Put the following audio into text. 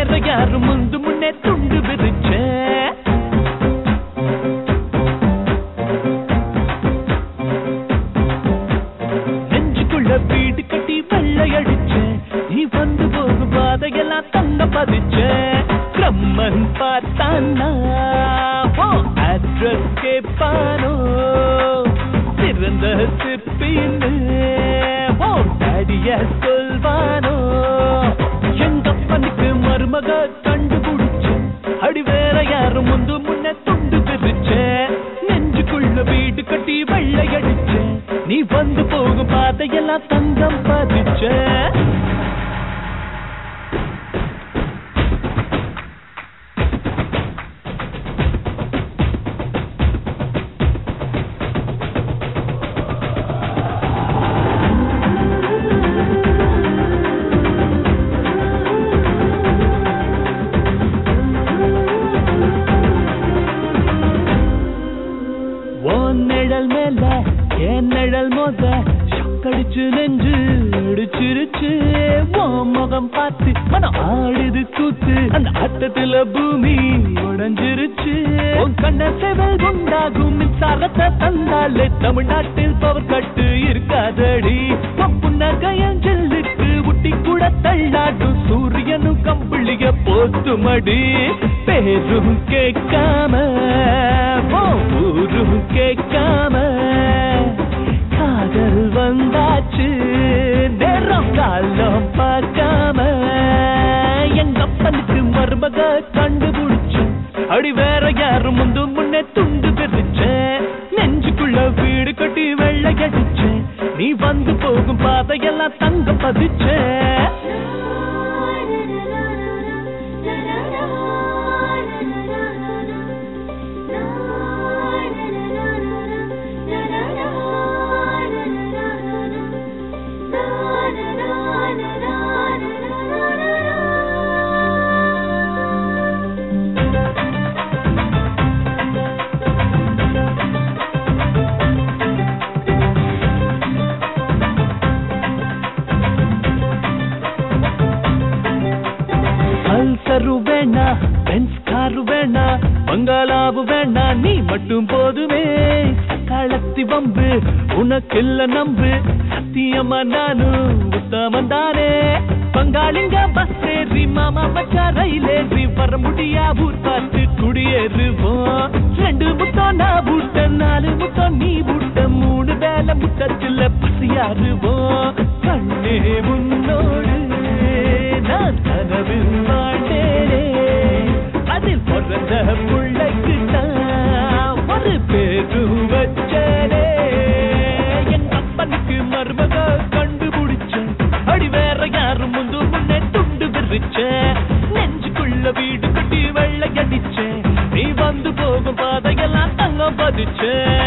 வேற யாரும் முந்து முன்னே துண்டு விரிச்ச நெஞ்சுக்குள்ள வீடு கட்டி வெள்ளை அடிச்ச நீ வந்து போகும் பாதையெல்லாம் தங்க பதிச்ச பிரம்மன் பார்த்தானா அட்ரஸ் கேட்பானோ சிறந்த சிற்பின்னு ஓ டடிய சொல்வானோ எங்கப்பனுக்கு மருமக கண்டுபிடிச்சு அடி வேற யாரும் முந்து முன்ன துண்டு பிரிச்ச நெஞ்சுக்குள்ள வீடு கட்டி வெள்ளை அடிச்ச நீ வந்து போகும் பாதையெல்லாம் தங்கம் பதிச்ச உன் நிழல் மேல என் நிழல் மோத ஷக்கடிச்சு நெஞ்சு அடிச்சிருச்சு உன் முகம் பார்த்து மனம் ஆடுது கூத்து அந்த ஆட்டத்துல பூமி உடைஞ்சிருச்சு உன் கண்ண செவல் உண்டாகும் மின்சாரத்தை தந்தாலே தமிழ்நாட்டில் பவர் கட்டு இருக்காதடி உன் புன்னகையன் ஜெல்லுக்கு உட்டி கூட தள்ளாடும் சூரியனும் கம்பளிய போத்துமடி பேரும் கேட்காம ஓ ஊரும் கேட்காம காதல் வந்தாச்சு நேரம் காலம் பார்க்காம எங்க அப்பனுக்கு மருமக கண்டுபிடிச்சு அடி வேற யாரும் முந்து முன்னே துண்டு பிரிச்ச நெஞ்சுக்குள்ள வீடு கட்டி வெள்ளை அடிச்ச நீ வந்து போகும் பாதையெல்லாம் தங்க பதிச்ச பல்சரு வேணா பென்ஸ் காரு வேணா பங்களாவு வேணா நீ மட்டும் போதுமே களத்தி வம்பு உனக்கில்ல நம்பு சத்தியமா நானும் உத்தமன் தானே பங்காளிங்க பஸ் ஏறி மாமா மச்சா ரயில் ஏறி வர முடியா ஊர் பார்த்து குடியேறுவோம் ரெண்டு முத்தம் நான் பூட்ட நாலு முத்தம் நீ பூட்ட மூணு வேலை முட்டத்தில் பசியாறுவோம் கண்ணே உன்னோடு நான் கனவில் வாழ்ந்தேனே அதில் பிறந்த பிள்ளைக்கு நான் ஒரு பேரு வச்சனே என் அப்பனுக்கு மருமக கண்டுபிடிச்சேன் அடி வேற யாரும் முந்து முன்னே துண்டு விரிச்ச நெஞ்சுக்குள்ள வீடு கட்டி வெள்ளை அடிச்சேன் நீ வந்து போகும் பாதையெல்லாம் தங்கம் பதிச்சேன்